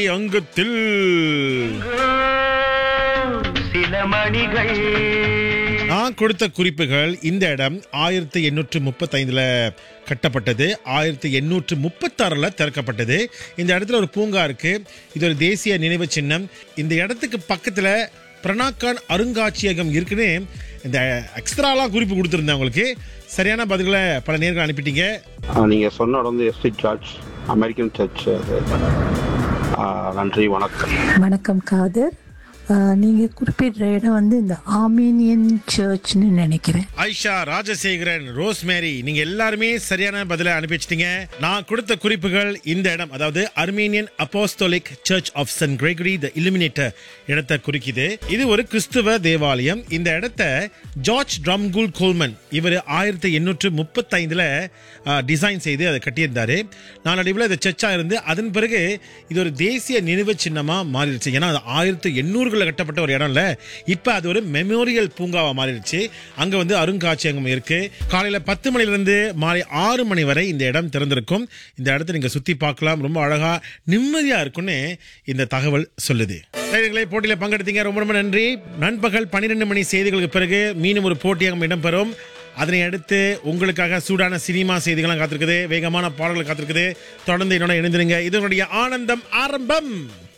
அங்கத்தில் சில மணிகள் நான் கொடுத்த குறிப்புகள் இந்த இடம் ஆயிரத்தி எண்ணூற்று முப்பத்தைந்துல கட்டப்பட்டது ஆயிரத்தி எண்ணூற்று முப்பத்தாறுல திறக்கப்பட்டது இந்த இடத்துல ஒரு பூங்கா இருக்கு இது ஒரு தேசிய நினைவு சின்னம் இந்த இடத்துக்கு பக்கத்துல பிரணாக்கான் அருங்காட்சியகம் இருக்குன்னு இந்த எக்ஸ்ட்ராலாம் குறிப்பு கொடுத்துருந்தேன் உங்களுக்கு சரியான பதில்களை பல நேர்கள் அனுப்பிட்டீங்க ஆ, நீங்க சொன்ன இடம் வந்து எஸ்டி சர்ச் அமெரிக்கன் சர்ச் அது ஆ, நன்றி வணக்கம் வணக்கம் காதர் ஆஹ் நீங்க குறிப்பிடுற இடம் வந்து இந்த ஆர்மீனியன் சர்ச்னு நினைக்கிறேன் ஐஷா ராஜசேகரன் ரோஸ்மேரி நீங்க எல்லாருமே சரியான பதிலை அனுப்பி வச்சிட்டீங்க நான் கொடுத்த குறிப்புகள் இந்த இடம் அதாவது Armenian apostolic church of saint Gregory the illuminator இடத்தை குறிக்குது இது ஒரு கிறிஸ்துவ தேவாலயம் இந்த இடத்த ஜார்ஜ் ட்ரம்குல் கோல்மன் இவர் ஆயிரத்தி எண்ணூற்று முப்பத்தைந்துல டிசைன் செய்து அதை கட்டியிருந்தாரு நாளடைவில் இது சர்ச்சா இருந்து அதன் பிறகு இது ஒரு தேசிய நினைவு சின்னமா மாறிடுச்சு ஏன்னா அது ஆயிரத்தி எண்ணூறுகளில் கட்டப்பட்ட ஒரு இடம் இல்ல இப்ப அது ஒரு மெமோரியல் பூங்காவா மாறிடுச்சு அங்க வந்து அருங்காட்சியகம் இருக்கு காலையில பத்து மணில இருந்து மாலை ஆறு மணி வரை இந்த இடம் திறந்திருக்கும் இந்த இடத்தை நீங்க சுத்தி பார்க்கலாம் ரொம்ப அழகா நிம்மதியா இருக்கும்னு இந்த தகவல் சொல்லுது நேயர்களே போட்டியில பங்கெடுத்தீங்க ரொம்ப ரொம்ப நன்றி நண்பகல் பன்னிரெண்டு மணி செய்திகளுக்கு பிறகு மீண்டும் ஒரு போட்டியகம் இடம்பெறும் அதனை அடுத்து உங்களுக்காக சூடான சினிமா செய்திகள்லாம் காத்திருக்குது வேகமான பாடல்கள் காத்திருக்குது தொடர்ந்து என்னோட இணைந்திருங்க இதனுடைய ஆனந்தம் ஆரம்பம்